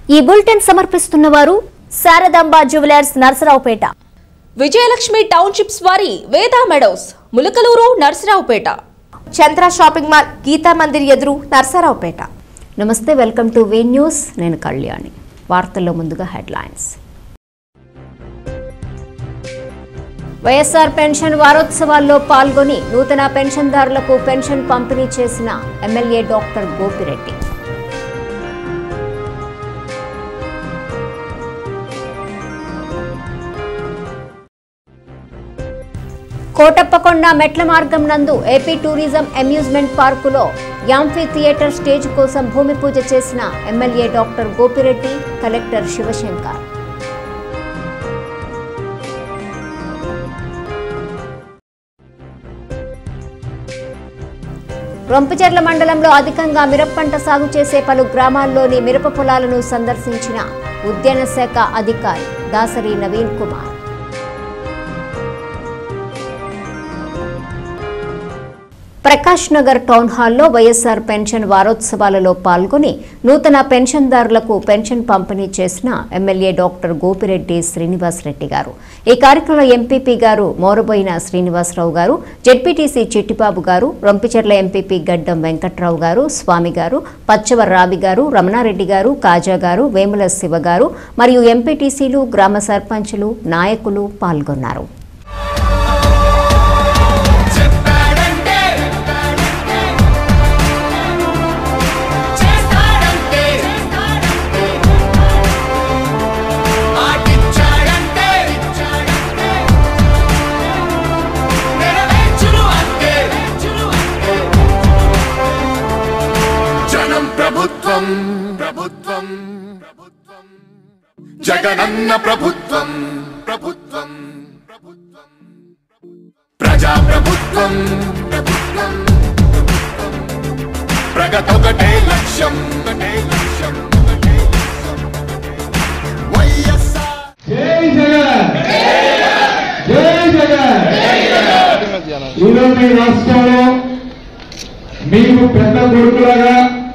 ఈ బులెటిన్ సమర్పిస్తున్న వారు శారదాంబ జ్యువెలర్స్ నర్సరావుపేట విజయలక్ష్మి టౌన్షిప్స్ వారి Veda meadows Mulakaluru Narasaraopet Chandra shopping mall Gita Mandir ఎదురు నర్సరావుపేట నమస్తే వెల్కమ్ టు వే న్యూస్ నేను కళ్యాణి వార్తల్లో ముందుగా హెడ్లైన్స్ వైఎస్ఆర్ పెన్షన్ వారోత్సవాల్లో పాల్గొని నూతన పెన్షన్దారులకు పెన్షన్ పంపిణీ చేసిన ఎమ్మెల్యే డాక్టర్ గోపిరెడ్డి కోటప్పకొండ మెట్ల మార్గం నందు ఏపీ టూరిజం అమ్యూజ్మెంట్ పార్కులో యాంఫీ థియేటర్ స్టేజ్ కోసం భూమి పూజ చేసిన MLA doctor Gopireddy collector Sivasankar Rompicherla మండలంలో అధికంగా మిరప పంట సాగు చేసే పలు గ్రామాల్లోని మిరప పొలాలను సందర్శించిన ఉద్యాన శాఖ అధికారి దాసరి నవీన్ కుమార్ ప్రకాష్ నగర్ టౌన్ హాల్లో వైఎస్ఆర్ పెన్షన్ వారోత్సవాలలో పాల్గొని నూతన పెన్షన్దారులకు పెన్షన్ పంపిణీ చేసిన ఎమ్మెల్యే డాక్టర్ గోపిరెడ్డి శ్రీనివాసరెడ్డి గారు ఈ కార్యక్రమంలో ఎంపీపీ గారు మోరబోయిన శ్రీనివాసరావు గారు జెడ్పీటీసీ చిట్టిబాబు గారు రొంపిచెర్ల ఎంపీపీ గడ్డం వెంకట్రావు గారు స్వామి గారు పచ్చవ రావి గారు రమణారెడ్డి గారు కాజా గారు వేముల శివ గారు మరియు ఎంపీటీసీలు గ్రామ సర్పంచులు నాయకులు పాల్గొన్నారు చెప్పాడంటే చేస్తాడంటే మాటిచ్చాడంటే నెరవేర్చును అంతే జనం ప్రభుత్వం ప్రభుత్వం ప్రభుత్వం జగనన్న ప్రభుత్వం ప్రభుత్వం ప్రభుత్వం ప్రజా ప్రభుత్వం ప్రభుత్వం ప్రగతొకటే లక్ష్యం ఒకటే లక్ష్యం ఒకటే లక్ష్యం వైఎస్ఆర్ జై జగన్ జై జగన్ ఈరోజు మీ రాష్ట్రంలో మీకు పెద్ద కొడుకులాగా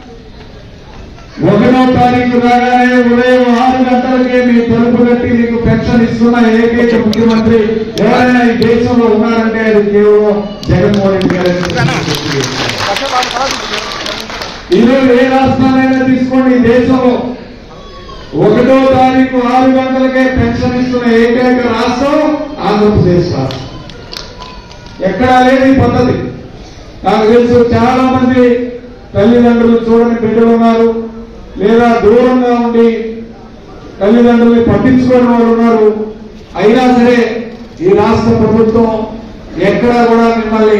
ఒకటో తారీఖు రాగానే ఉదయం ఆరు గంటలకే మీ తలుపు కట్టి మీకు పెన్షన్ ఇస్తున్న ఏకైక ముఖ్యమంత్రి ఎవరైనా ఈ దేశంలో ఉన్నారంటే అది కేవలం జగన్మోహన్ రెడ్డి గారు ఈరోజు ఏ రాష్ట్రాలైనా తీసుకోండి ఈ దేశంలో ఒకటో తారీఖు ఆరు గంటలకే పెన్షన్ ఇస్తున్న ఏకైక రాష్ట్రం ఆంధ్రప్రదేశ్ రాష్ట్రం ఎక్కడా లేదు ఈ పద్ధతి నాకు తెలుసు చాలా మంది తల్లిదండ్రులు చూడని బిడ్డలు ఉన్నారు లేదా దూరంగా ఉండి తల్లిదండ్రుల్ని పట్టించుకోని వాళ్ళు ఉన్నారు అయినా సరే ఈ రాష్ట్ర ప్రభుత్వం ఎక్కడా కూడా మిమ్మల్ని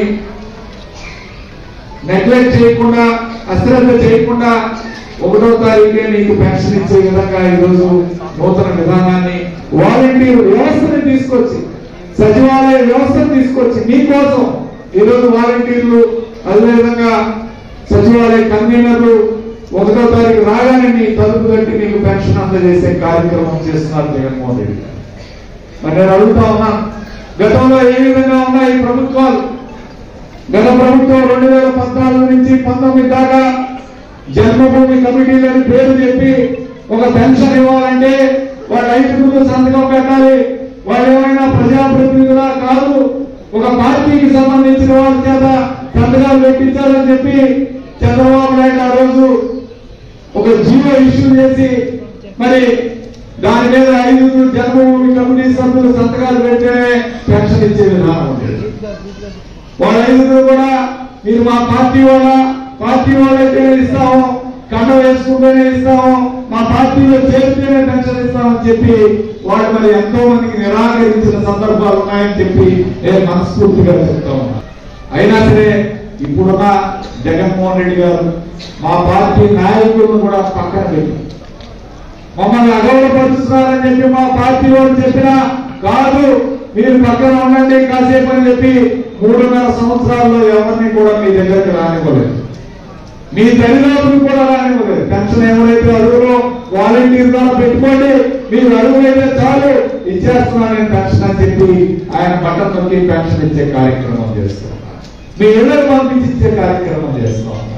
నెగ్లెక్ట్ చేయకుండా అశ్రద్ధ చేయకుండా ఒకటో తారీఖే నీకు పెన్షన్ ఇచ్చే విధంగా ఈరోజు నూతన విధానాన్ని వాలంటీర్ వ్యవస్థని తీసుకొచ్చి సచివాలయ వ్యవస్థను తీసుకొచ్చి మీకోసం ఈరోజు వాలంటీర్లు అదేవిధంగా సచివాలయ కన్వీనర్లు ఒకటో తారీఖు రాగానే మీ తలుపు కట్టి మీకు పెన్షన్ అందజేసే కార్యక్రమం చేస్తున్నారు జగన్మోహన్ రెడ్డి గారు మరి నేను అడుగుతా ఉన్నా గతంలో ఏ విధంగా ఉన్నాయి ఈ ప్రభుత్వాలు గత ప్రభుత్వం రెండు వేల పద్నాలుగు నుంచి పంతొమ్మిది దాకా జన్మభూమి కమిటీలని పేరు చెప్పి ఒక పెన్షన్ ఇవ్వాలంటే వాళ్ళ ఐదు ముందు సంతకం పెట్టాలి వాళ్ళు ఏమైనా ప్రజాప్రతినిధులా కాదు ఒక పార్టీకి సంబంధించిన వాళ్ళ చేత సంతకాలు పెట్టించాలని చెప్పి చంద్రబాబు నాయుడు ఆ రోజు ఒక జీవో ఇష్యూ చేసి మరి దాని మీద ఐదుగురు జన్మభూమి కమిటీ సభ్యులు సంతకాలు పెడితేనే పెన్షన్ ఇచ్చే విధానం ఉండేది వాళ్ళ ఐదుగురు కూడా మీరు మా పార్టీ వాళ్ళ పార్టీ వాళ్ళైతేనే ఇస్తాము కండ వేసుకుంటేనే ఇస్తాము మా పార్టీలో చేరితేనే పెన్షన్ ఇస్తామని చెప్పి వాళ్ళు మరి ఎంతో మందికి నిరాకరించిన సందర్భాలు ఉన్నాయని చెప్పి నేను మనస్ఫూర్తిగా చెప్తా ఉన్నా అయినా సరే ఇప్పుడున్న జగన్మోహన్ రెడ్డి గారు మా పార్టీ నాయకులను కూడా పక్కన పెట్టి మమ్మల్ని అగౌరవపరుస్తున్నారని చెప్పి మా పార్టీ వాళ్ళు చెప్పినా కాదు మీరు పక్కన ఉండండి కాసేపు అని చెప్పి మూడున్నర సంవత్సరాల్లో ఎవరిని కూడా మీ దగ్గరికి రానివ్వలేదు మీ తల్లిదండ్రులు కూడా రానివ్వలేదు పెన్షన్ ఎవరైతే అడుగులో వాలంటీర్ ద్వారా పెట్టుకోండి మీరు అడుగులైతే చాలు ఇచ్చేస్తున్నానని పెన్షన్ అని చెప్పి ఆయన బట్టన్ నొక్కి పెన్షన్ ఇచ్చే కార్యక్రమం చేస్తున్నారు మీ ఇళ్ళకు పంపించి ఇచ్చే కార్యక్రమం చేస్తా ఉన్నారు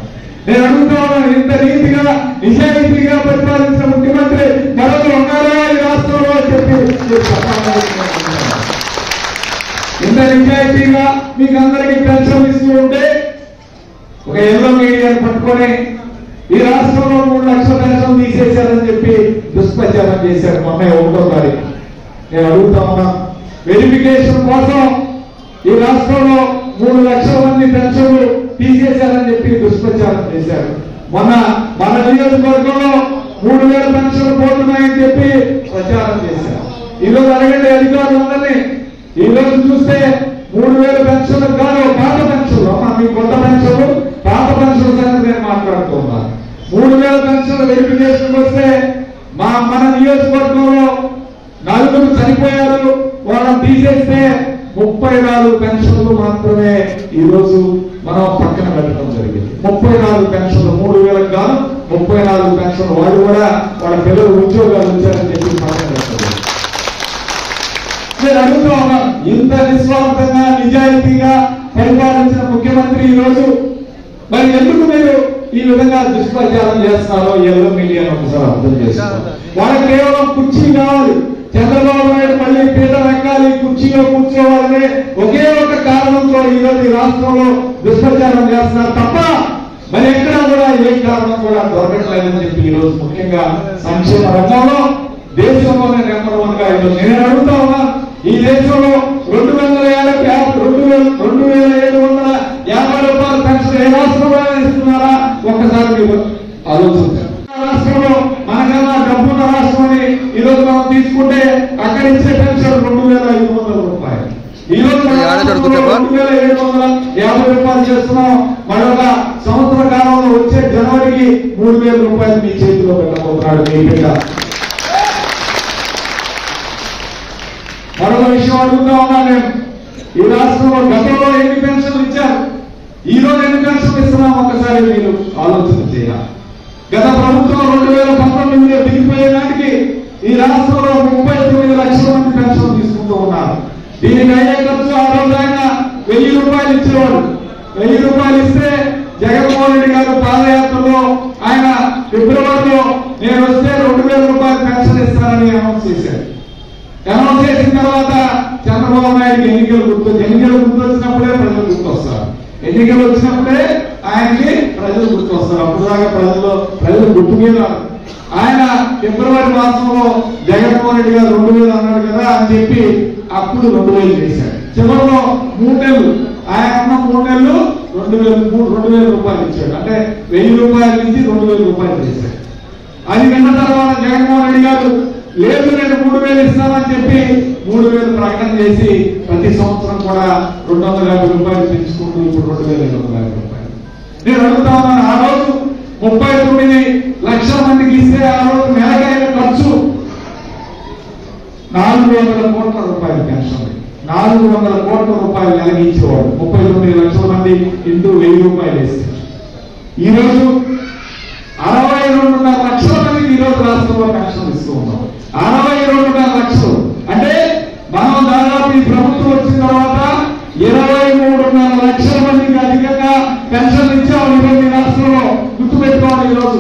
నేను అడుగుతా ఉన్నాను ఇంత నీతిగా నిజాయితీగా పరిపాలించిన ముఖ్యమంత్రి మరొకరు ఉన్నారా ఈ రాష్ట్రంలో అని చెప్పి నేను చెప్పాలనుకుంటున్నాను. ఇంత నిజాయితీగా మీకు అందరికీ పెన్షన్ ఇస్తూ ఉంటే ఒక ఎల్లో మీడియాను పట్టుకొని ఈ రాష్ట్రంలో మూడు లక్షల పెన్షన్ తీసేశారని చెప్పి దుష్ప్రచారం చేశారు మొన్న ఒకటో తారీఖు నేను అడుగుతా ఉన్నా వెరిఫికేషన్ కోసం ఈ రాష్ట్రంలో మూడు లక్షల మంది పెన్షన్లు తీసేశారని చెప్పి దుష్ప్రచారం చేశారు మొన్న మన నియోజకవర్గంలో మూడు వేల పెన్షన్లు పోతున్నాయని చెప్పి ప్రచారం చేశారు ఈరోజు అడగండి అధికారులందరినీ ఈ రోజు చూస్తే మూడు వేల పెన్షన్లు కాదు పాత పెన్షన్లు అమ్మా మీ కొత్త పెన్షన్లు పాత పెన్షన్ సంగతి నేను మాట్లాడుతున్నాను మూడు వేల పెన్షన్లు వెరిఫికేషన్ వస్తే మా మన నియోజకవర్గంలో నలుగురు చనిపోయారు వాళ్ళని తీసేస్తే ముప్పై నాలుగు పెన్షన్లు మాత్రమే ఈ రోజు మనం పక్కన పెట్టడం జరిగింది ముప్పై నాలుగు పెన్షన్లు మూడు వేలకు గాను ముప్పై నాలుగు పెన్షన్లు వాళ్ళు కూడా వాళ్ళ పిల్లలు ఉద్యోగాలు వచ్చారని చెప్పి పక్కన పెట్టడం నేను అడుగుతా ఉన్నాను ఇంత నిస్వార్థంగా నిజాయితీగా పరిపాలించిన ముఖ్యమంత్రి ఈ రోజు మరి ఎందుకు మీరు ఈ విధంగా దుష్ప్రచారం చేస్తున్నారో ఎల్లో మీడియాను ఒకసారి అర్థం చేసుకోవాలి వాళ్ళకి కేవలం కుర్చీ కావాలి చంద్రబాబు నాయుడు మళ్ళీ పీట ఎక్కాలి కుర్చీలో కూర్చోవాలనే ఒకే ఒక కారణంతో ఈ రోజు ఈ రాష్ట్రంలో దుష్ప్రచారం చేస్తున్నారు తప్ప మరి ఎక్కడా కూడా ఏ కారణం కూడా దొరకట్లేదని చెప్పి ఈ రోజు ముఖ్యంగా సంక్షేమ రంగంలో దేశంలోనే నెంబర్ వన్ గా ఈరోజు నేను అడుగుతా ఉన్నా ఈ దేశంలో రెండు వందల యాభై యాభై- రెండు వేల రెండు వేల ఏడు వందల యాభై రూపాయల పెన్షన్ ఏ రాష్ట్రంలో ఇస్తున్నారా ఒక్కసారి మీరు ఆలోచించారు రాష్ట్రంలో మనకన్నా డబ్బున్న రాష్ట్రం అని ఈ రోజు మనం తీసుకుంటే అక్కడ ఇచ్చే పెన్షన్ రెండు వేల ఐదు వందల రూపాయలు ఈ రోజు మన ఆడ జరుగుతుందా బా? రెండు వేల ఏడు వందల యాభై రూపాయలు చేస్తున్నాం మరొక సంవత్సర కాలంలో వచ్చే జనవరికి మూడు వేల రూపాయలు మీ చేతిలో పెట్టబోతున్నాడు మీ బిడ్డ మరొక విషయం అడుగుతా ఉన్నా నేను ఈ రాష్ట్రంలో గతంలో ఎన్ని పెన్షన్లు ఇచ్చారు ఈ రోజు ఎన్ని పెన్షన్లు ఇస్తున్నాం ఒక్కసారి మీరు ఆలోచన చేయాలి గత ప్రభుత్వం రెండు వేల పంతొమ్మిదిలో దిగిపోయే నాటికి ఈ రాష్ట్రంలో ముప్పై తొమ్మిది లక్షల మంది పెన్షన్ తీసుకుంటూ ఉన్నారు దీనికి అయ్యే ఖర్చు ఆ రోజు ఆయన వెయ్యి రూపాయలు ఇచ్చేవాడు వెయ్యి రూపాయలు ఇస్తే జగన్మోహన్ రెడ్డి గారు పాదయాత్రలో ఆయన ఫిబ్రవరిలో నేను వస్తే రెండు వేల రూపాయలు పెన్షన్ ఇస్తానని అనౌన్స్ చేశారు అనౌన్స్ చేసిన తర్వాత చంద్రబాబు నాయుడు ఎన్నికలు గుర్తు ఎన్నికలు గుర్తొచ్చినప్పుడే ప్రజలు గుర్తొస్తారు ఎన్నికలు వచ్చినప్పుడే ఆయనకి ప్రజలు గుర్తొస్తారు అప్పుడు దాకా ప్రజలు ప్రజలు గుర్తుకే రారు ఆయన ఫిబ్రవరి మాసంలో జగన్మోహన్ రెడ్డి గారు రెండు వేలు అన్నాడు కదా అని చెప్పి అప్పుడు రెండు వేలు చేశాడు చివరిలో మూడు నెలలు ఆయన ఉన్న మూడు నెలలు రెండు వేలు మూడు రెండు వేల రూపాయలు ఇచ్చాడు అంటే వెయ్యి రూపాయల నుంచి రెండు వేల రూపాయలు చేశాడు అది విన్న తర్వాత జగన్మోహన్ రెడ్డి గారు లేదు నేను మూడు వేలు ఇస్తానని చెప్పి మూడు వేలు ప్రకటన చేసి ప్రతి సంవత్సరం కూడా రెండు వందల యాభై రూపాయలు పెంచుకుంటూ ఇప్పుడు రెండు వేల ఐదు వందల యాభై రూపాయలు నేను అడుగుతా ఉన్నాను ఆ రోజు ముప్పై తొమ్మిది లక్షల మందికి ఇస్తే ఆ రోజు నెలకైన ఖర్చు నాలుగు వందల కోట్ల రూపాయల పెన్షన్ నాలుగు వందల కోట్ల రూపాయలు నెలకి ఇచ్చేవాడు ముప్పై తొమ్మిది లక్షల మంది ఇంటూ వెయ్యి రూపాయలు వేస్తే ఈ రోజు అరవై రెండున్నర లక్షల మందికి ఈ రోజు రాష్ట్రంలో పెన్షన్ ఇస్తూ ఉన్నాం అరవై రెండున్నర లక్షలు అంటే మనం దాదాపు ఈ ప్రభుత్వం వచ్చిన తర్వాత ఇరవై మూడున్నర లక్షల మందికి అధికంగా పెన్షన్ ఇచ్చాం ఈరోజు ఈ రాష్ట్రంలో గుర్తుపెట్టుకోవాలి ఈరోజు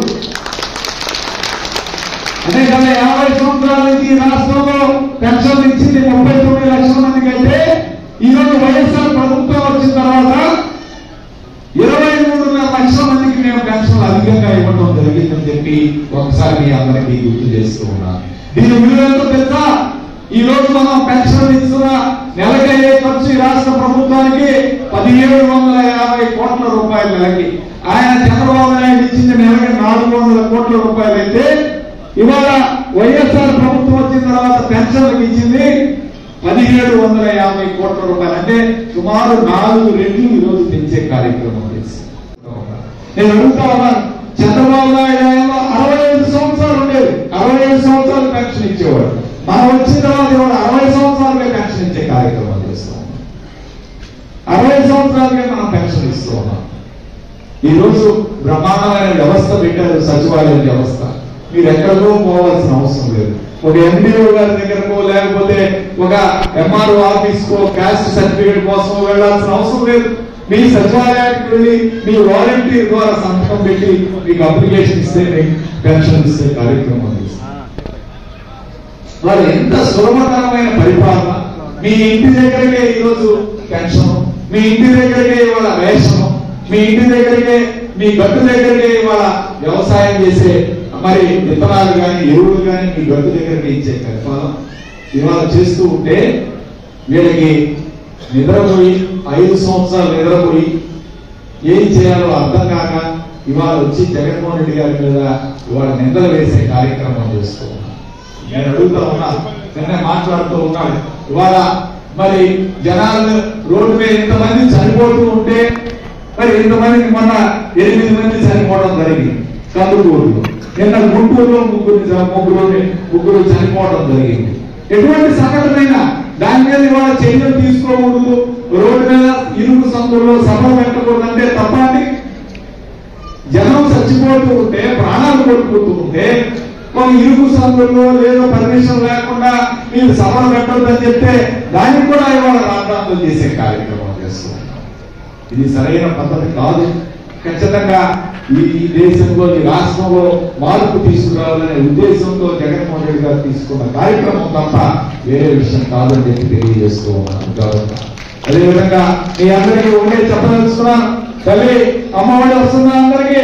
అంటే గత యాభై సంవత్సరాల నుంచి ఈ రాష్ట్రంలో పెన్షన్ ఇచ్చింది ముప్పై తొమ్మిది లక్షల మందికి అయితే ఈ రోజు వైఎస్ఆర్ ప్రభుత్వం వచ్చిన తర్వాత ఇరవై మూడున్నర లక్షల మందికి మేము పెన్షన్ అధికంగా ఇవ్వడం జరిగిందని చెప్పి ఒకసారి మీ అందరికీ గుర్తు చేస్తూ ఉన్నాను దీని విలువ ఎంతో తెలుసా ఈ రోజు మనం పెన్షన్ ఇస్తున్న నెలకయ్యే ఖర్చు ఈ రాష్ట్ర ప్రభుత్వానికి పదిహేడు వందల యాభై కోట్ల రూపాయల నెలకి ఆయన చంద్రబాబు నాయుడు ఇచ్చింది నెలకి నాలుగు వందల కోట్ల రూపాయలు అయితే ఇవాళ వైఎస్ఆర్ ప్రభుత్వం వచ్చిన తర్వాత పెన్షన్లకు ఇచ్చింది పదిహేడు వందల యాభై కోట్ల రూపాయలు అంటే సుమారు నాలుగు రెట్లు ఈ రోజు పెంచే కార్యక్రమం చేసి నేను అడుగుతా ఉన్నాను చంద్రబాబు నాయుడు ఆయనలో అరవై ఐదు సంవత్సరాలు ఉండేది అరవై ఐదు సంవత్సరాలు పెన్షన్ ఇచ్చేవాడు మనం వచ్చిన తర్వాత ఇవాళ అరవై సంవత్సరాలకే పెన్షన్ ఇచ్చే కార్యక్రమం చేస్తాం అరవై సంవత్సరాలకే మనం పెన్షన్ ఇస్తూ ఉన్నాం ఈ రోజు బ్రహ్మాండమైన వ్యవస్థ పెట్టారు సచివాలయ వ్యవస్థ మీరు ఎక్కడికో పోవాల్సిన అవసరం లేదు ఒక ఎండిఓ గారి దగ్గరకో లేకపోతే ఒక ఎంఆర్ఓ ఆఫీస్ కో క్యాస్ట్ సర్టిఫికేట్ కోసం వెళ్ళాల్సిన అవసరం లేదు మీ సచివాలయానికి వెళ్ళి మీ వాలంటీర్ ద్వారా సంతకం పెట్టి మీకు అప్లికేషన్ ఇస్తే మీకు పెన్షన్ ఇస్తే కార్యక్రమం చేస్తాం వారు ఎంత సులభతరమైన పరిపాలన మీ ఇంటి దగ్గరకే ఈరోజు పెన్షన్ మీ ఇంటి దగ్గరకే ఇవాళ రేషన్ మీ ఇంటి దగ్గరకే మీ గట్టు దగ్గరకే ఇవాళ వ్యవసాయం చేసే మరి విత్తనాలు కానీ ఎరువులు కానీ మీ గట్టు దగ్గరకే ఇచ్చే పరిపాలన ఇవాళ చేస్తూ ఉంటే వీళ్ళకి నిద్రపోయి ఐదు సంవత్సరాలు నిద్రపోయి ఏం చేయాలో అర్థం కాక ఇవాళ వచ్చి జగన్మోహన్ రెడ్డి గారి మీద ఇవాళ నిందలు వేసే కార్యక్రమం చేస్తూ ఉన్నారు నేను అడుగుతా ఉన్నా నిన్న మాట్లాడుతూ ఉన్నాడు ఇవాళ మరి జనాలు రోడ్డు మీద ఇంతమంది చనిపోతూ ఉంటే మరి ఇంతమందికి మొన్న ఎనిమిది మంది చనిపోవడం జరిగింది కందుకూరులో నిన్న గుంటూరులో ముగ్గురు చ- ముగ్గురు ముగ్గురు చనిపోవడం జరిగింది ఎటువంటి సంఘటనైనా దాని మీద ఇవాళ చర్యలు తీసుకోకూడదు రోడ్డు మీద ఇరుకు సందుల్లో సభలు పెట్టకూడదు అంటే తప్ప అండి జనం చచ్చిపోతూ ఉంటే ప్రాణాలు కొట్టుకుంటూ ఉంటే ఒక ఇరుకు సందుల్లో లేదో పర్మిషన్ లేకుండా మీరు సభలు పెట్టొద్దని చెప్తే దానికి కూడా ఇవాళ రాద్ధాంతం చేసే కార్యక్రమం చేస్తున్నాం ఇది సరైన పద్ధతి కాదు ఖచ్చితంగా ఈ ఈ దేశంలో ఈ రాష్ట్రంలో మార్పు తీసుకురావాలనే ఉద్దేశంతో జగన్మోహన్ రెడ్డి గారు తీసుకున్న కార్యక్రమం తప్ప వేరే విషయం కాదని చెప్పి తెలియజేస్తూ ఉన్నాను గౌరవంగా. అదేవిధంగా మీ అందరికీ ఒకటే చెప్పదలుచుకున్నాను తల్లి అమ్మఒడి వస్తుందా అందరికీ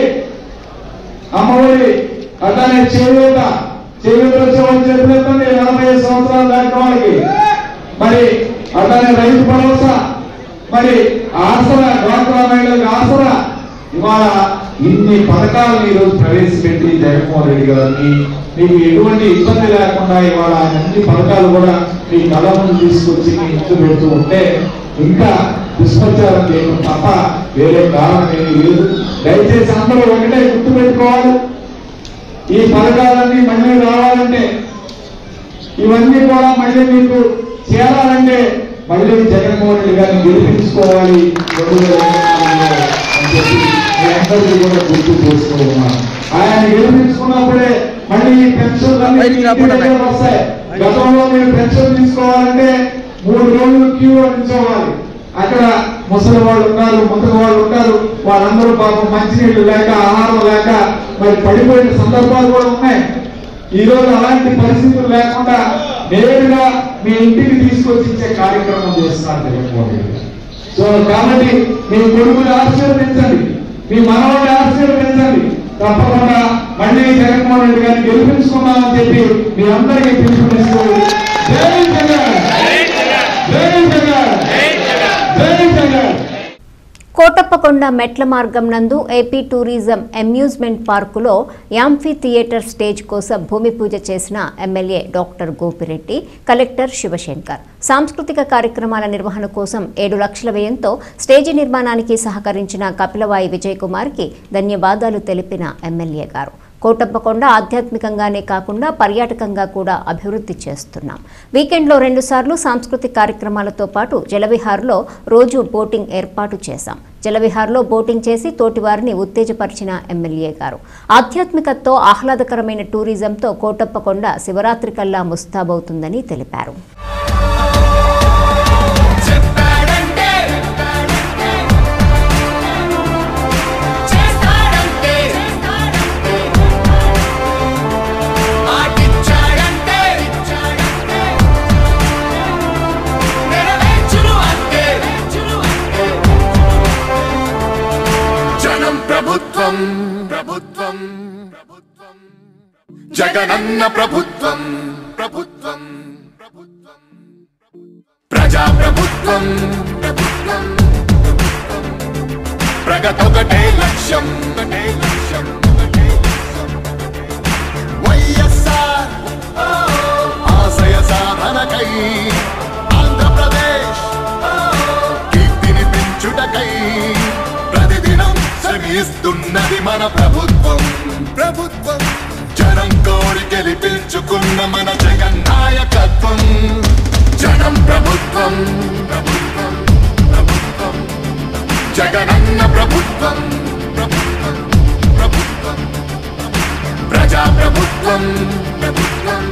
అమ్మఒడి అట్లానే చేయూత చేయూత వచ్చేవాళ్ళు చెప్పలేదండి నలభై ఐదు సంవత్సరాలు దాటిన వాళ్ళకి మరి అట్లానే రైతు భరోసా మరి ఆసరా డ్వాక్రా మహిళలకు ఆసరా ఇవాళ ఇన్ని పథకాలను ఈరోజు ప్రవేశపెట్టి జగన్మోహన్ రెడ్డి గారిని మీకు ఎటువంటి ఇబ్బంది లేకుండా ఇవాళ ఆయన అన్ని పథకాలు కూడా మీ కళ్ళ ముందు తీసుకొచ్చి మీ ఇంట్లో పెడుతూ ఉంటే ఇంకా దుష్ప్రచారం చేయడం తప్ప వేరే కారణం ఏమీ లేదు దయచేసి అందరూ ఒకటే గుర్తు పెట్టుకోవాలి ఈ పథకాలన్నీ మళ్ళీ రావాలంటే ఇవన్నీ కూడా మళ్ళీ మీకు చేరాలంటే మళ్ళీ జగన్మోహన్ రెడ్డి గారిని గెలిపించుకోవాలి రెండు వేల ఇరవై నాలుగులో అని చెప్పి మీ అందరికీ కూడా గుర్తు చేసుకోవాలి ఆయన గెలిపించుకున్నప్పుడే మళ్ళీ ఈ పెన్షన్లు అన్ని మీ ఇంటి దగ్గరకు వస్తాయి గతంలో మీరు పెన్షన్ తీసుకోవాలంటే మూడు రోజులు క్యూ నిల్చోవాలి అక్కడ ముసలి వాళ్ళు ఉన్నారు ముసలి వాళ్ళు ఉంటారు వాళ్ళందరూ పాపం మంచినీళ్ళు లేక ఆహారం లేక మరి పడిపోయిన సందర్భాలు కూడా ఉన్నాయి ఈ రోజు అలాంటి పరిస్థితులు లేకుండా నేరుగా మీ ఇంటికి తీసుకొచ్చి ఇచ్చే కార్యక్రమం చేస్తున్నారు జగన్మోహన్ రెడ్డి గారు. సో కాబట్టి మీ కొడుకుని ఆశీర్వదించండి మీ మనవాడిని ఆశీర్వదించండి తప్పకుండా మళ్ళీ జగన్మోహన్ రెడ్డి గారిని గెలిపించుకున్నామని చెప్పి మీ అందరికీ పిలుపునిస్తూ జై జగన్ జై జగన్ జై జగన్ కోటప్పకొండ మెట్ల మార్గం నందు ఏపీ టూరిజం అమ్యూజ్మెంట్ పార్కులో యాంఫీ థియేటర్ స్టేజ్ కోసం భూమి పూజ చేసిన MLA doctor Gopireddy collector Sivasankar సాంస్కృతిక కార్యక్రమాల నిర్వహణ కోసం ఏడు లక్షల వ్యయంతో స్టేజి నిర్మాణానికి సహకరించిన కపిలవాయి విజయ్ కుమార్కి ధన్యవాదాలు తెలిపిన ఎమ్మెల్యే గారు కోటప్పకొండ ఆధ్యాత్మికంగానే కాకుండా పర్యాటకంగా కూడా అభివృద్ధి చేస్తున్నాం వీకెండ్లో రెండుసార్లు సాంస్కృతిక కార్యక్రమాలతో పాటు జలవిహార్లో రోజు బోటింగ్ ఏర్పాటు చేశాం జలవిహార్లో బోటింగ్ చేసి తోటివారిని ఉత్తేజపరిచిన ఎమ్మెల్యే గారు ఆధ్యాత్మికతతో ఆహ్లాదకరమైన టూరిజంతో కోటప్పకొండ శివరాత్రి కల్లా ముస్తాబవుతుందని తెలిపారు చెప్పాడంటే చేస్తాడంటే మాటిచ్చాడంటే నెరవేర్చును అంతే జనం ప్రభుత్వం ప్రభుత్వం ప్రభుత్వం జగనన్న ప్రభుత్వం ప్రభుత్వం ప్రభుత్వం ప్రజా ప్రభుత్వం ప్రభుత్వం ప్రభుత్వం. ప్రగతొకటే లక్ష్యం ఒకటే లక్ష్యం ఒకటే లక్ష్యం. వైఎస్ఆర్ ఓ, ఆశయ సాధనకై ఆంధ్రప్రదేశ్ ఓ, కీర్తిని పెంచుటకై ప్రతిదినం శ్రమిస్తున్నది మన ప్రభుత్వం ప్రభుత్వం జనం కోరి గెలిపించుకున్న మన జగన్ నాయకత్వం జనం ప్రభుత్వం ప్రభుత్వం ప్రభుత్వం జగనన్న ప్రభుత్వం ప్రభుత్వం ప్రభుత్వం ప్రజా ప్రభుత్వం ప్రభుత్వం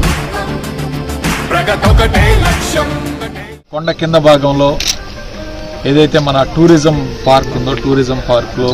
ప్రభుత్వం ప్రగతొకటే లక్ష్యం ఒకటే కొండ కింద భాగంలో ఏదైతే మన టూరిజం పార్క్ ఉందో టూరిజం పార్క్లో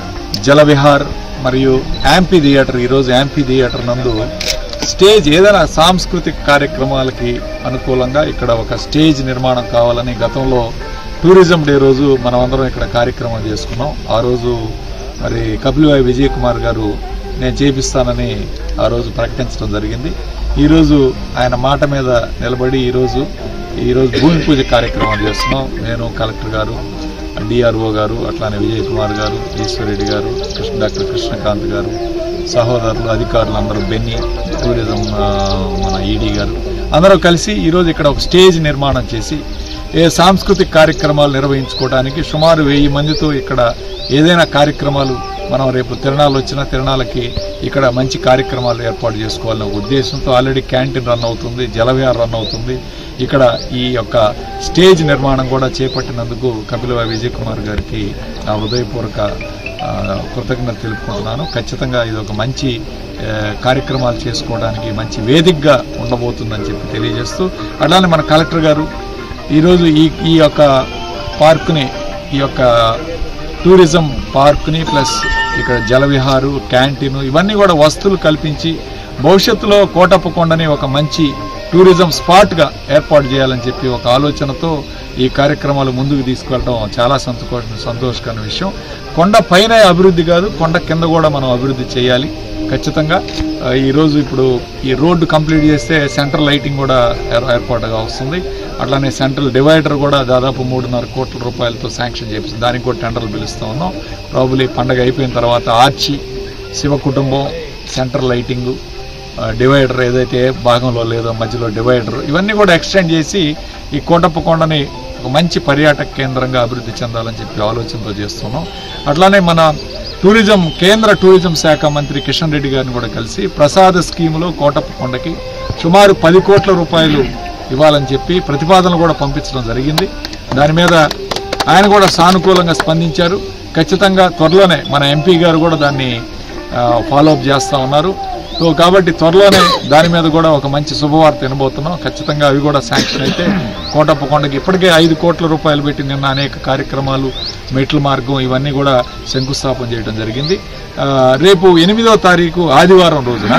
జలవిహార్ మరియు యాంపీ థియేటర్ ఈరోజు యాంపీ థియేటర్ నందు స్టేజ్ ఏదైనా సాంస్కృతిక కార్యక్రమాలకి అనుకూలంగా ఇక్కడ ఒక స్టేజ్ నిర్మాణం కావాలని గతంలో టూరిజం డే రోజు మనం అందరం ఇక్కడ కార్యక్రమం చేసుకున్నాం ఆ రోజు మరి కపిలవాయి విజయ్ కుమార్ గారు నేను చేపిస్తానని ఆ రోజు ప్రకటించడం జరిగింది ఈరోజు ఆయన మాట మీద నిలబడి ఈరోజు ఈరోజు భూమి పూజ కార్యక్రమం చేస్తున్నాం నేను కలెక్టర్ గారు డిఆర్ఓ గారు అట్లానే విజయ్ కుమార్ గారు ఈశ్వరెడ్డి గారు కృష్ణ డాక్టర్ కృష్ణకాంత్ గారు సహోదరులు అధికారులు అందరూ బెన్ని టూరిజం ఆ, మన ఈడీ గారు అందరూ కలిసి ఈరోజు ఇక్కడ ఒక స్టేజ్ నిర్మాణం చేసి ఏ సాంస్కృతిక కార్యక్రమాలు నిర్వహించుకోవడానికి సుమారు వెయ్యి మందితో ఇక్కడ ఏదైనా కార్యక్రమాలు మనం రేపు తిరణాలు వచ్చిన తిరణాలకి ఇక్కడ మంచి కార్యక్రమాలు ఏర్పాటు చేసుకోవాలనే ఒక ఉద్దేశంతో ఆల్రెడీ క్యాంటీన్ రన్ అవుతుంది జలవిహార్ రన్ అవుతుంది ఇక్కడ ఈ యొక్క స్టేజ్ నిర్మాణం కూడా చేపట్టినందుకు కపిలవాయి విజయ్ కుమార్ గారికి నా హృదయపూర్వక ఆ, కృతజ్ఞత తెలుపుకుంటున్నాను ఖచ్చితంగా ఇది ఒక మంచి ఆ, కార్యక్రమాలు చేసుకోవడానికి మంచి వేదికగా ఉండబోతుందని చెప్పి తెలియజేస్తూ అలానే మన కలెక్టర్ గారు ఈరోజు ఈ ఈ యొక్క పార్కుని ఈ యొక్క టూరిజం పార్కుని ప్లస్ ఇక్కడ జలవిహారు క్యాంటీన్ ఇవన్నీ కూడా వస్తువులు కల్పించి భవిష్యత్తులో కోటప్పకొండని ఒక మంచి టూరిజం స్పాట్గా ఏర్పాటు చేయాలని చెప్పి ఒక ఆలోచనతో ఈ కార్యక్రమాలు ముందుకు తీసుకెళ్ళడం చాలా సంతోష సంతోషకరమైన విషయం కొండ పైన అభివృద్ధి కాదు కొండ కింద కూడా మనం అభివృద్ధి చేయాలి ఖచ్చితంగా ఆ, ఈరోజు ఇప్పుడు ఈ రోడ్డు కంప్లీట్ చేస్తే సెంట్రల్ లైటింగ్ కూడా ఏర్- ఏర్పాటుగా వస్తుంది అట్లానే సెంట్రల్ డివైడర్ కూడా దాదాపు మూడున్నర కోట్ల రూపాయలతో శాంక్షన్ చేపిస్తుంది దానికి కూడా టెండర్లు పిలుస్తూ ఉన్నాం ప్రాబులీ పండగ అయిపోయిన తర్వాత ఆర్చి శివ కుటుంబం సెంట్రల్ లైటింగు ఆ, డివైడర్ ఏదైతే ఏ భాగంలో లేదో మధ్యలో డివైడర్ ఇవన్నీ కూడా ఎక్స్టెండ్ చేసి ఈ కోటప్ప కొండని ఒక మంచి పర్యాటక కేంద్రంగా అభివృద్ధి చెందాలని చెప్పి ఆలోచనతో చేస్తున్నాం అట్లానే మన టూరిజం కేంద్ర టూరిజం శాఖ మంత్రి కిషన్ రెడ్డి గారిని కూడా కలిసి ప్రసాద స్కీములో కోటప్ప కొండకి సుమారు పది కోట్ల రూపాయలు ఇవ్వాలని చెప్పి ప్రతిపాదనలు కూడా పంపించడం జరిగింది దాని మీద ఆయన కూడా సానుకూలంగా స్పందించారు ఖచ్చితంగా త్వరలోనే మన ఎంపీ గారు కూడా దాన్ని ఫాలోఅప్ చేస్తూ ఉన్నారు సో కాబట్టి త్వరలోనే దాని మీద కూడా ఒక మంచి శుభవార్త వినబోతున్నాం ఖచ్చితంగా అవి కూడా శాంక్షన్ అయితే కోటప్ప కొండకి ఇప్పటికే ఐదు కోట్ల రూపాయలు పెట్టి నిన్న అనేక కార్యక్రమాలు మెట్ల మార్గం ఇవన్నీ కూడా శంకుస్థాపన చేయడం జరిగింది ఆ, రేపు ఎనిమిదవ తారీఖు ఆదివారం రోజున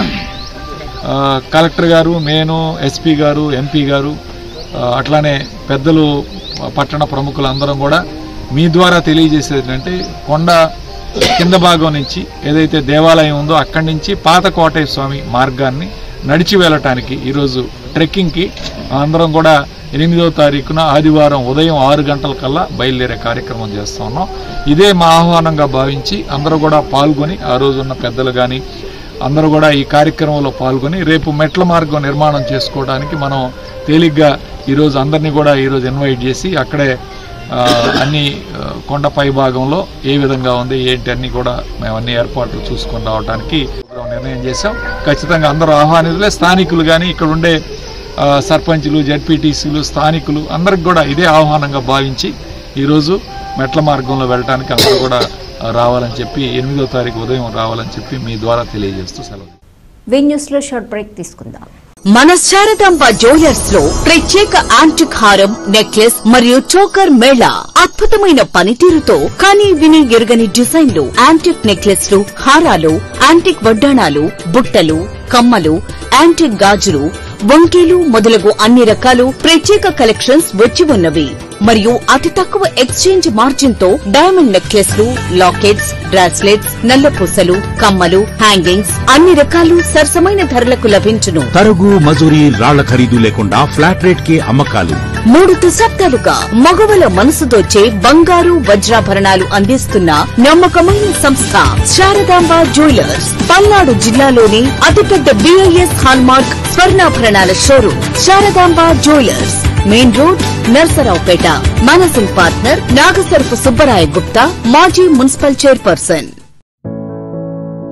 ఆ, కలెక్టర్ గారు నేను ఎస్పీ గారు ఎంపీ గారు ఆ, అట్లానే పెద్దలు పట్టణ ప్రముఖులు అందరం కూడా మీ ద్వారా తెలియజేసేది ఏంటంటే కొండ కింద భాగం నుంచి ఏదైతే దేవాలయం ఉందో అక్కడి నుంచి పాత కోటయ్య స్వామి మార్గాన్ని నడిచి వెళ్ళటానికి ఈరోజు ట్రెక్కింగ్కి అందరం కూడా ఎనిమిదవ తారీఖున ఆదివారం ఉదయం ఆరు గంటల కల్లా బయలుదేరే కార్యక్రమం చేస్తా ఉన్నాం ఇదే మా ఆహ్వానంగా భావించి అందరూ కూడా పాల్గొని ఆ రోజున్న పెద్దలు కానీ అందరూ కూడా ఈ కార్యక్రమంలో పాల్గొని రేపు మెట్ల మార్గం నిర్మాణం చేసుకోవడానికి మనం తేలిగ్గా ఈరోజు అందరినీ కూడా ఈరోజు ఇన్వైట్ చేసి అక్కడే ఆ, అన్ని ఆ, కొండ పై భాగంలో ఏ విధంగా ఉంది ఏంటి అన్ని కూడా మేము అన్ని ఏర్పాట్లు చూసుకొని రావడానికి నిర్ణయం చేశాం ఖచ్చితంగా అందరూ ఆహ్వానితులే స్థానికులు కానీ ఇక్కడ ఉండే ఆ, సర్పంచులు జడ్పీటీసీలు స్థానికులు అందరికి కూడా ఇదే ఆహ్వానంగా భావించి ఈరోజు మెట్ల మార్గంలో వెళ్ళడానికి అందరూ కూడా ఆ, రావాలని చెప్పి ఎనిమిదో తారీఖు ఉదయం రావాలని చెప్పి మీ ద్వారా తెలియజేస్తూ సెలవు వి న్యూస్ లో షార్ట్ బ్రేక్ తీసుకుందాం మన శారదాంబ జ్యువెలర్స్ లో ప్రత్యేక యాంటిక్ హారం నెక్లెస్ మరియు చోకర్ మేళా అద్భుతమైన పనితీరుతో కానీ విని ఎరుగని డిజైన్లు యాంటిక్ నెక్లెస్లు హారాలు యాంటిక్ వడ్డాణాలు బుట్టలు కమ్మలు యాంటిక్ గాజులు వంకీలు మొదలగు అన్ని రకాలు ప్రత్యేక కలెక్షన్స్ వచ్చి ఉన్నవి మరియు అతి తక్కువ ఎక్స్చేంజ్ మార్జిన్ తో డైమండ్ నెక్లెస్లు లాకెట్స్ బ్రాస్లెట్స్ నల్లపూసలు కమ్మలు హ్యాంగింగ్స్ అన్ని రకాలు సరసమైన ధరలకు లభించును తరుగు మజూరి రాళ్ల ఖరీదు లేకుండా ఫ్లాట్ రేట్ కి అమ్మకాలు మూడు దశాబ్దాలుగా మగవల మనసు దోచే బంగారు వజ్రాభరణాలు అందిస్తున్న నమ్మకమైన సంస్థ శారదాంబ జ్యువెలర్స్ పల్నాడు జిల్లాలోని అతిపెద్ద బిఐఎస్ హాల్మార్క్ స్వర్ణాభరణాల showroom Saradamba jewellers main road Narsaraopet managing partner Nagasarapu Subbaraya Gupta మాజీ మున్సిపల్ చైర్పర్సన్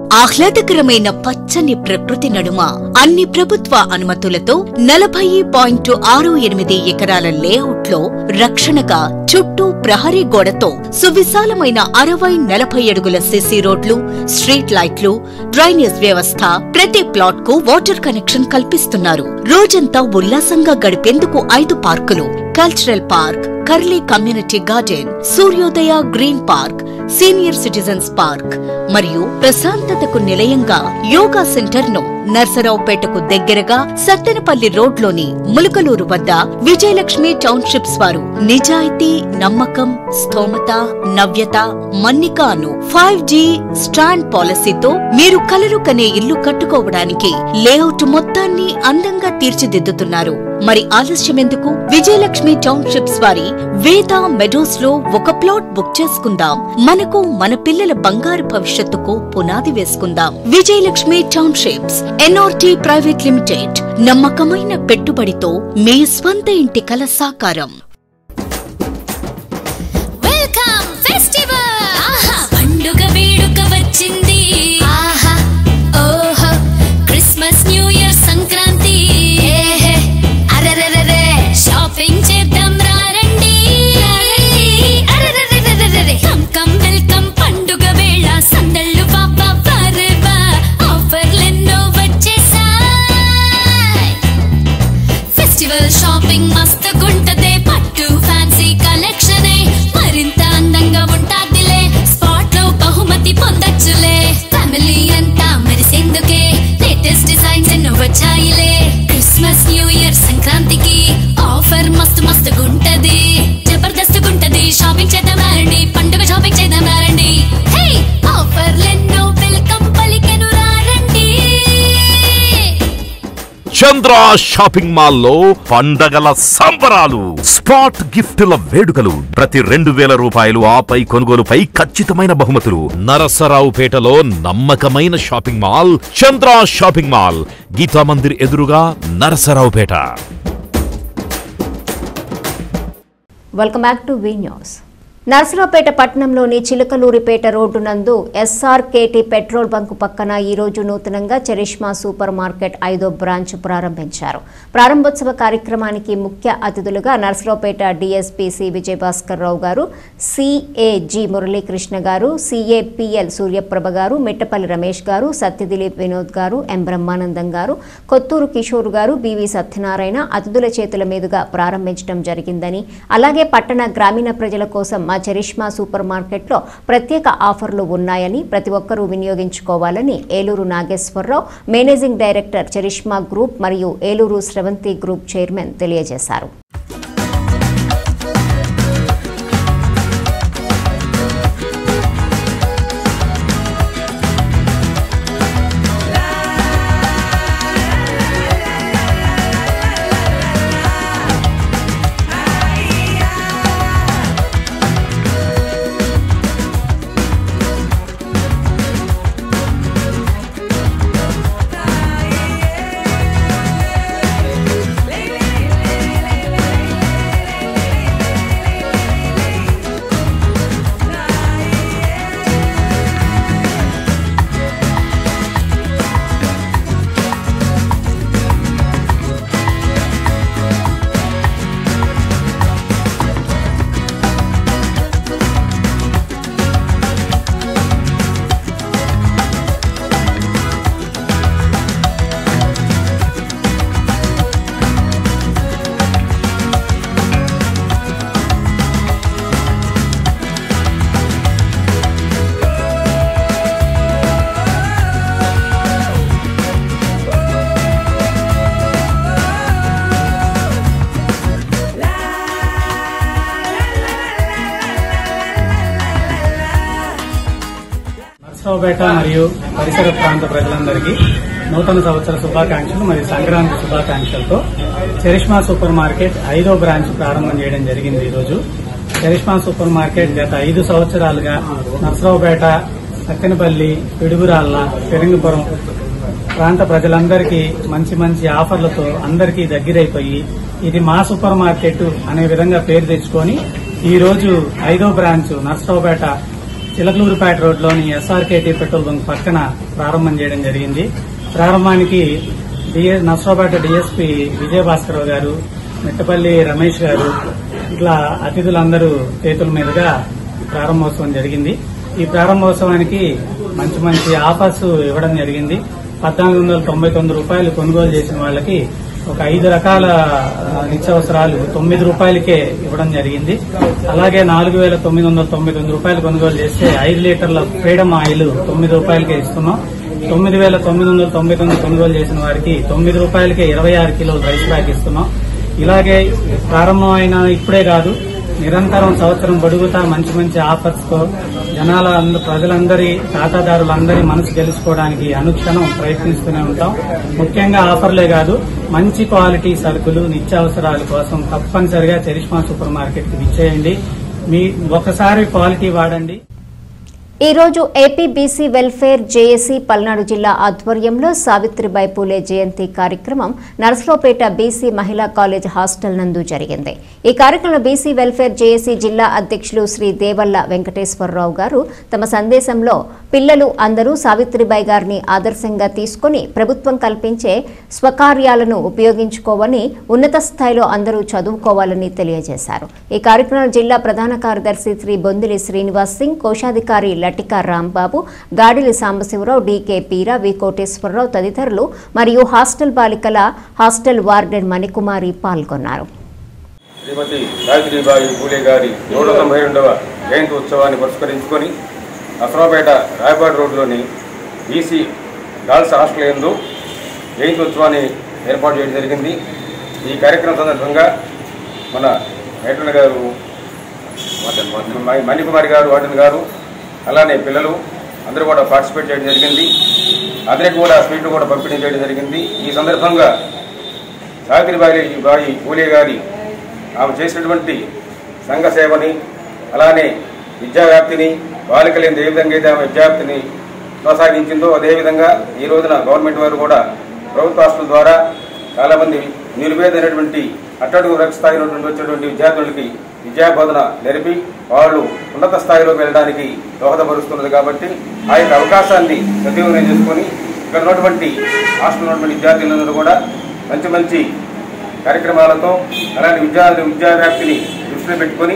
ఆహ్లాదకరమైన పచ్చని ప్రకృతి నడుమ అన్ని ప్రభుత్వ అనుమతులతో నలభై పాయింట్ ఆరు ఎనిమిది ఎకరాల లేఅవుట్ లో రక్షణగా చుట్టూ ప్రహరీ గోడతో సువిశాలమైన అరవై నలభై అడుగుల సిసి రోడ్లు స్ట్రీట్ లైట్లు డ్రైనేజ్ వ్యవస్థ ప్రతి ప్లాట్ కు వాటర్ కనెక్షన్ కల్పిస్తున్నారు రోజంతా ఉల్లాసంగా గడిపేందుకు ఐదు పార్కులు cultural park curly community garden Suryodaya green park senior citizens park మరియు ప్రశాంతతకు నిలయంగా యోగా సెంటర్ ను నర్సరావుపేటకు దగ్గరగా సత్తెనపల్లి రోడ్లోని ములకలూరు వద్ద విజయలక్ష్మి టౌన్షిప్స్ వారు నిజాయితీ నమ్మకం స్థోమత నవ్యత మన్నిక అను ఫైవ్ జీ స్టాండ్ పాలసీతో మీరు కలలు కనే ఇల్లు కట్టుకోవడానికి లేఅవుట్ మొత్తాన్ని అందంగా తీర్చిదిద్దుతున్నారు మరి ఆలస్యం ఎందుకు విజయలక్ష్మి టౌన్షిప్స్ వారి వేద మెడోస్ లో ఒక ప్లాట్ బుక్ చేసుకుందాం మనకు మన పిల్లల బంగారు భవిష్యత్తుకు పునాది వేసుకుందాం Vijayalakshmi townships NRT private limited నమ్మకమైన పెట్టుబడితో మీ స్వంత ఇంటి కల సాకారం వెల్కమ్ ఫెస్టివల్ ఆహా పండుగ వేడుక వచ్చింది ఆహా ఓహో క్రిస్మస్ న్యూ ఇయర్ సంక్రాంతి ఏహే అరెరెరెరె షాపింగ్ చేద్దాం రండి అరెరెరెరెరెరె కమ్ కమ్ వెల్కమ్ పండుగ వేళ సందళ్ళు పాప పరవా ఆఫర్లెన్నో వచ్చేసాయి ఫెస్టివల్ షాపింగ్ మస్తు గుంటదే పట్టు ఫ్యాన్సీ కలెక్షనే మరింత అందంగా ఉంటాదిలే స్పాట్ లో బహుమతి పొందొచ్చులే ఫ్యామిలీ అంతా మెరిసేందుకే లేటెస్ట్ డిజైన్స్ ఎన్నో వచ్చాయిలే క్రిస్మస్ న్యూ ఇయర్ సంక్రాంతికి ఆఫర్ మస్తు మస్తు గుంటది జబర్దస్త్ గుంటది షాపింగ్ చేద్దాం రండి పండుగ షాపింగ్ చేద్దాం రండి హే ఆఫర్లెన్నో వెల్కమ్ పలికెను రండి చంద్ర షాపింగ్ మాల్ లో పండగల సంబరాలు స్పాట్ గిఫ్టుల వేడుకలు ప్రతి రెండు వేల రూపాయలు ఆపై కొనుగోలుపై ఖచ్చితమైన బహుమతులు నరసరావుపేటలో నమ్మకమైన shopping mall Chandra shopping mall Gita Mandir ఎదురుగా Narasaraopet welcome back to V news Narsaraopet పట్టణంలోని చిలకలూరిపేట రోడ్డు నందు ఎస్ఆర్కేటీ పెట్రోల్ బంకు పక్కన ఈ రోజు నూతనంగా చరిష్మా సూపర్ మార్కెట్ ఐదో బ్రాంచ్ ప్రారంభించారు ప్రారంభోత్సవ కార్యక్రమానికి ముఖ్య అతిథులుగా Narsaraopet DSP C Vijayabhaskar Rao garu CAG Muralikrishna గారు సిఏపిఎల్ సూర్యప్రభ గారు మిట్టపల్లి రమేష్ గారు సత్యదిలీప్ వినోద్ గారు ఎం బ్రహ్మానందం గారు కొత్తూరు కిషోర్ గారు బివి సత్యనారాయణ అతిథుల చేతుల మీదుగా ప్రారంభించడం జరిగిందని అలాగే పట్టణ గ్రామీణ ప్రజల కోసం మా చరిష్మా సూపర్ మార్కెట్లో ప్రత్యేక ఆఫర్లు ఉన్నాయని ప్రతి ఒక్కరూ వినియోగించుకోవాలని Eluru Nageswararao managing director Charisma group మరియు ఏలూరు స్రవంతి గ్రూప్ చైర్మన్ తెలియజేశారు నర్సరావుపేట మరియు పరిసర ప్రాంత ప్రజలందరికీ నూతన సంవత్సర శుభాకాంక్షలు మరియు సంక్రాంతి శుభాకాంక్షలతో చరిష్మా సూపర్ మార్కెట్ ఐదో బ్రాంచ్ ప్రారంభం చేయడం జరిగింది ఈరోజు చరిష్మా సూపర్ మార్కెట్ గత ఐదు సంవత్సరాలుగా నర్సరావుపేట సత్తెనపల్లి పిడుగురాళ్ళ పెరింగపురం ప్రాంత ప్రజలందరికీ మంచి మంచి ఆఫర్లతో అందరికీ దగ్గరైపోయి ఇది మా సూపర్ మార్కెట్ అనే విధంగా పేరు తెచ్చుకొని ఈ రోజు ఐదో బ్రాంచ్ నర్సరావుపేట చిలకలూరుపేట రోడ్లోని ఎస్ఆర్కేటీ పెట్రోల్ బంక్ పక్కన ప్రారంభం చేయడం జరిగింది ప్రారంభానికి డిఎ నర్సరావుపేట డిఎస్పీ విజయభాస్కరరావు గారు మిట్టపల్లి రమేష్ గారు ఇట్లా అతిథులందరూ చేతుల మీదుగా ఈ ప్రారంభోత్సవం జరిగింది ఈ ప్రారంభోత్సవానికి మంచి మంచి ఆఫర్స్ ఇవ్వడం జరిగింది పద్నాలుగు వందల తొంభై తొమ్మిది రూపాయలు కొనుగోలు చేసిన వాళ్ళకి ఒక ఐదు రకాల ఆ, నిత్యావసరాలు తొమ్మిది రూపాయలకే ఇవ్వడం జరిగింది అలాగే నాలుగు వేల తొమ్మిది వందల తొంభై తొమ్మిది రూపాయలు కొనుగోలు చేస్తే ఐదు లీటర్ల ఫ్రీడమ్ ఆయిల్ తొమ్మిది రూపాయలకే ఇస్తున్నాం తొమ్మిది వేల తొమ్మిది వందల తొంభై తొమ్మిది కొనుగోలు చేసిన వారికి తొమ్మిది రూపాయలకే ఇరవై ఆరు కిలోలు రైస్ బ్యాగ్ ఇస్తున్నాం ఇలాగే ప్రారంభమైన ఇప్పుడే కాదు నిరంతరం సంవత్సరం పొడుగుతా మంచి మంచి ఆఫర్స్ తో జనాల అంద- ప్రజలందరి ఖాతాదారులందరి మనసు గెలుచుకోవడానికి అనుక్షణం ప్రయత్నిస్తూనే ఉంటాం ముఖ్యంగా ఆఫర్లే కాదు మంచి క్వాలిటీ సరుకులు నిత్యావసరాల కోసం తప్పనిసరిగా చరిష్మా సూపర్ మార్కెట్ కి విచ్చేయండి మీ ఒకసారి క్వాలిటీ వాడండి ఈ రోజు AP BC welfare JAC Palnadu జిల్లా ఆధ్వర్యంలో సావిత్రిబాయి పూలే జయంతి కార్యక్రమం నర్సరావుపేట బీసీ మహిళా కాలేజ్ హాస్టల్ నందు జరిగింది ఈ కార్యక్రమంలో బీసీ వెల్ఫేర్ జేఏసీ జిల్లా అధ్యక్షులు శ్రీ దేవల్ల వెంకటేశ్వరరావు గారు తమ సందేశంలో పిల్లలు అందరూ సావిత్రిబాయి గారిని ఆదర్శంగా తీసుకుని ప్రభుత్వం కల్పించే స్వకార్యాలను ఉపయోగించుకోవని ఉన్నత స్థాయిలో అందరూ చదువుకోవాలని తెలియజేశారు ఈ కార్యక్రమంలో జిల్లా ప్రధాన కార్యదర్శి శ్రీ బొందిలి శ్రీనివాస్ సింగ్ కోశాధికారి లటిక రాంబాబు గాడిలి సాంబశివరావు డీకే పీరా వి కోటేశ్వరరావు తదితరులు మరియు హాస్టల్ బాలికల హాస్టల్ వార్డెన్ మణికుమారి పాల్గొన్నారు శ్రీమతి సావిత్రిబాయి పూలే గారి నూట తొంభై రెండవ జయంతి ఉత్సవాన్ని పురస్కరించుకొని అసరాపేట రాయపాడు రోడ్లోని బీసీ గర్ల్స్ హాస్టల్ ఎందు జయంతి ఉత్సవాన్ని ఏర్పాటు చేయడం జరిగింది ఈ కార్యక్రమం సందర్భంగా మన మేటన్ గారు మ- మణికుమారి గారు వార్డెన్ గారు అలానే పిల్లలు అందరూ కూడా పార్టిసిపేట్ చేయడం జరిగింది అందరికీ కూడా స్వీట్లు కూడా పంపిణీ చేయడం జరిగింది ఈ సందర్భంగా సావిత్రిబాయి బాయి పూలే గారి ఆమె చేసినటువంటి సంఘ సేవని అలానే విద్యావ్యాప్తిని బాలికలేని ఏ విధంగా అయితే ఆమె విద్యావ్యాప్తిని కొనసాగించిందో అదేవిధంగా ఈ రోజున గవర్నమెంట్ వారు కూడా ప్రభుత్వ హాస్టల్ ద్వారా చాలామంది నిర్వేదైనటువంటి అట్టడుగు రక్ష స్థాయిలో నుండి వచ్చేటువంటి విద్యార్థులకి విద్యాబోధన నేర్పి వాళ్ళు ఉన్నత స్థాయిలోకి వెళ్ళడానికి దోహదపరుస్తున్నది కాబట్టి ఆ యొక్క అవకాశాన్ని సద్వినియోగం చేసుకొని ఇక్కడ ఉన్నటువంటి హాస్టల్ ఉన్నటువంటి విద్యార్థులందరూ కూడా మంచి మంచి కార్యక్రమాలతో అలాంటి విద్యా విద్యా వ్యాప్తిని దృష్టిలో పెట్టుకొని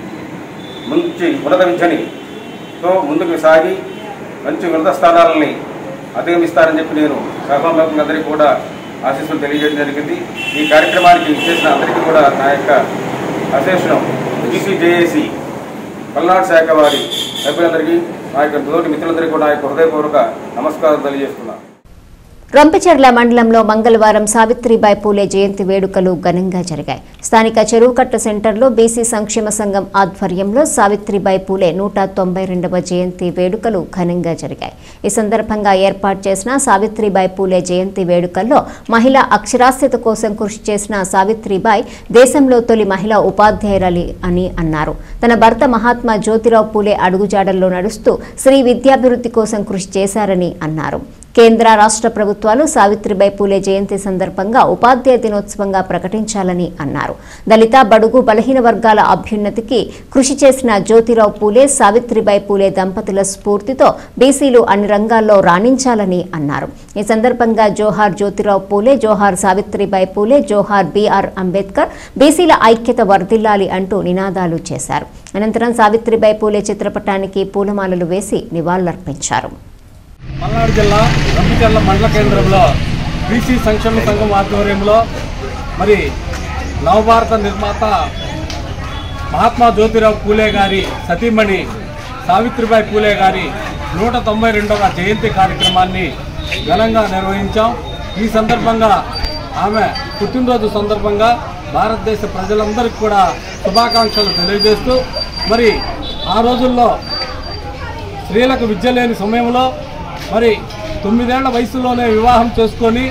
మంచి ఉన్నత విద్యని తో ముందుకు సాగి మంచి ఉన్నత స్థానాలని అధిగమిస్తారని చెప్పి నేను సభాముఖంగా అందరికీ కూడా ఆశీస్సులు తెలియజేయడం జరిగింది ఈ కార్యక్రమానికి చేసిన అందరికీ కూడా నా యొక్క అశేషం బీసీజేఏసీ పల్నాడు శాఖ వారి సభ్యులందరికీ నా యొక్క తోటి మిత్రులందరికీ కూడా నా యొక్క హృదయపూర్వక నమస్కారం తెలియజేస్తున్నాను రంపచర్ల మండలంలో మంగళవారం సావిత్రిబాయి పూలే జయంతి వేడుకలు ఘనంగా జరిగాయి స్థానిక చెరువుకట్ట సెంటర్లో బీసీ సంక్షేమ సంఘం ఆధ్వర్యంలో సావిత్రిబాయి పూలే నూట తొంభై రెండవ జయంతి వేడుకలు ఘనంగా జరిగాయి ఈ సందర్భంగా ఏర్పాటు చేసిన సావిత్రిబాయి పూలే జయంతి వేడుకల్లో మహిళా అక్షరాస్యత కోసం కృషి చేసిన సావిత్రిబాయి దేశంలో తొలి మహిళా ఉపాధ్యాయురాలి అని అన్నారు తన భర్త మహాత్మా జ్యోతిరావు పూలే అడుగుజాడల్లో నడుస్తూ స్త్రీ విద్యాభివృద్ధి కోసం కృషి చేశారని అన్నారు కేంద్ర రాష్ట్ర ప్రభుత్వాలు సావిత్రిబాయి పూలే జయంతి సందర్భంగా ఉపాధ్యాయ దినోత్సవంగా ప్రకటించాలని అన్నారు దళిత బడుగు బలహీన వర్గాల అభ్యున్నతికి కృషి చేసిన జ్యోతిరావు పూలే సావిత్రిబాయి పూలే దంపతుల స్ఫూర్తితో బీసీలు అన్ని రంగాల్లో రాణించాలని అన్నారు ఈ సందర్భంగా జోహార్ జ్యోతిరావు పూలే జోహార్ సావిత్రిబాయి పూలే జోహార్ బీఆర్ అంబేద్కర్ బీసీల ఐక్యత వర్ధిల్లాలి అంటూ నినాదాలు చేశారు అనంతరం సావిత్రిబాయి పూలే చిత్రపటానికి పూలమాలలు వేసి నివాళులర్పించారు పల్నాడు జిల్లా రంపిచర్ల మండల కేంద్రంలో బీసీ సంక్షేమ సంఘం ఆధ్వర్యంలో మరి నవభారత నిర్మాత మహాత్మా జ్యోతిరావు పూలే గారి సతీమణి సావిత్రిబాయి పూలే గారి నూట తొంభై రెండవ జయంతి కార్యక్రమాన్ని ఘనంగా నిర్వహించాం ఈ సందర్భంగా ఆమె పుట్టినరోజు సందర్భంగా భారతదేశ ప్రజలందరికీ కూడా శుభాకాంక్షలు తెలియజేస్తూ మరి ఆ రోజుల్లో స్త్రీలకు విద్య లేని సమయంలో మరి తొమ్మిదేళ్ల వయసులోనే వివాహం చేసుకొని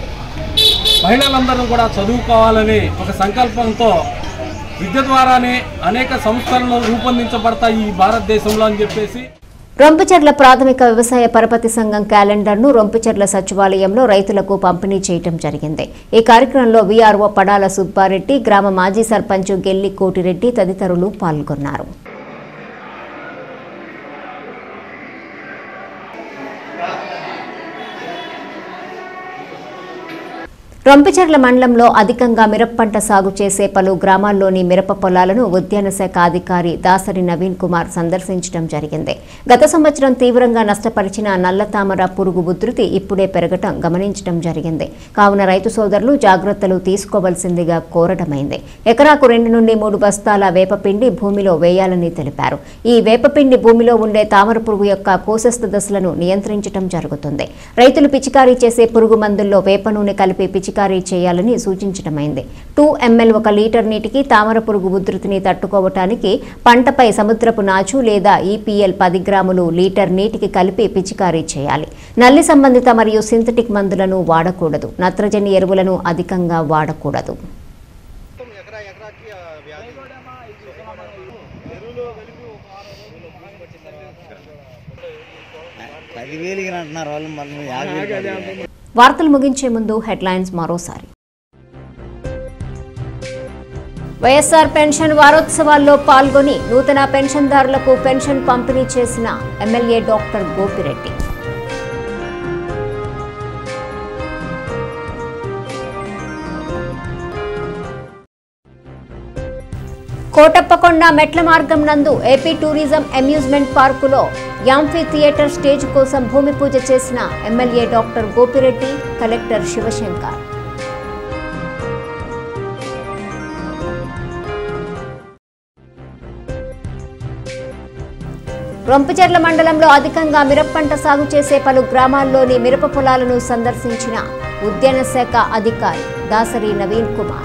మహిళలందరూ కూడా చదువుకోవాలని ఒక సంకల్పంతో విద్య ద్వారానే అనేక సంస్థలను రూపొందించబడతాయి ఈ భారతదేశంలో అని చెప్పేసి రొంపిచెర్ల ప్రాథమిక వ్యవసాయ పరపతి సంఘం క్యాలెండర్ను రొంపిచెర్ల సచివాలయంలో రైతులకు పంపిణీ చేయడం జరిగింది ఈ కార్యక్రమంలో వీఆర్ఓ పడాల సుబ్బారెడ్డి గ్రామ మాజీ సర్పంచ్ గెల్లి కోటిరెడ్డి తదితరులు పాల్గొన్నారు రొంపిచెర్ల మండలంలో అధికంగా మిరప పంట సాగు చేసే పలు గ్రామాల్లోని మిరప పొలాలను ఉద్యాన శాఖ అధికారి దాసరి నవీన్ కుమార్ సందర్శించడం జరిగింది గత సంవత్సరం తీవ్రంగా నష్టపరిచిన నల్ల తామర పురుగు ఉధృతి ఇప్పుడే పెరగటం గమనించడం జరిగింది కావున రైతు సోదరులు జాగ్రత్తలు తీసుకోవాల్సిందిగా కోరడమైంది ఎకరాకు రెండు నుండి మూడు బస్తాల వేపపిండి భూమిలో వేయాలని తెలిపారు ఈ వేపపిండి భూమిలో ఉండే తామర పురుగు యొక్క కోశస్థ దశలను నియంత్రించడం జరుగుతుంది రైతులు పిచికారీ చేసే పురుగు మందుల్లో వేప నూనె కలిపి పిచికారీ చేయాలని సూచించడమైంది టూ ఎంఎల్ ఒక లీటర్ నీటికి తామర పురుగు ఉధృతిని తట్టుకోవటానికి పంటపై సముద్రపు నాచు లేదా ఈపీఎల్ పది గ్రాములు లీటర్ నీటికి కలిపి పిచికారీ చేయాలి నల్లి సంబంధిత మరియు సింథటిక్ మందులను వాడకూడదు నత్రజని ఎరువులను అధికంగా వాడకూడదు పదివేలు అంటున్నారు వాళ్ళు మళ్ళీ యాభై వేలు పదివేలు. వార్తలు ముగించే ముందు హెడ్లైన్స్ మరోసారి వైఎస్ఆర్ పెన్షన్ వారోత్సవాల్లో పాల్గొని నూతన పెన్షన్దారులకు పెన్షన్ పంపిణీ చేసిన ఎమ్మెల్యే డాక్టర్ గోపిరెడ్డి కోటప్పకొండ మెట్ల మార్గం నందు ఏపీ టూరిజం అమ్యూజ్మెంట్ పార్కులో యాంఫీ థియేటర్ స్టేజ్ కోసం భూమి పూజ చేసిన MLA doctor Gopireddy collector Sivasankar Rompicherla మండలంలో అధికంగా మిరప పంట సాగు చేసే పలు గ్రామాల్లోని మిరప పొలాలను సందర్శించిన ఉద్యాన శాఖ అధికారి దాసరి నవీన్ కుమార్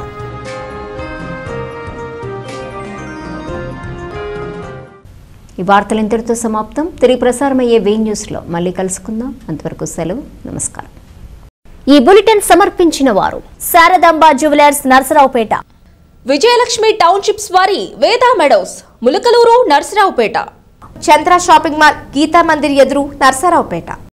ఈ వార్తలు ఇంతటితో సమాప్తం తిరిగి ప్రసారమయ్యే వే న్యూస్లో మళ్ళీ కలుసుకుందాం అంతవరకు సెలవు నమస్కారం ఈ బులెటిన్ సమర్పించిన వారు శారదాంబ జ్యువెలర్స్ నర్సరావుపేట విజయలక్ష్మి టౌన్షిప్స్ వారి Veda meadows Mulakaluru Narasaraopet Chandra shopping mall Gita Mandir ఎదురు నర్సరావుపేట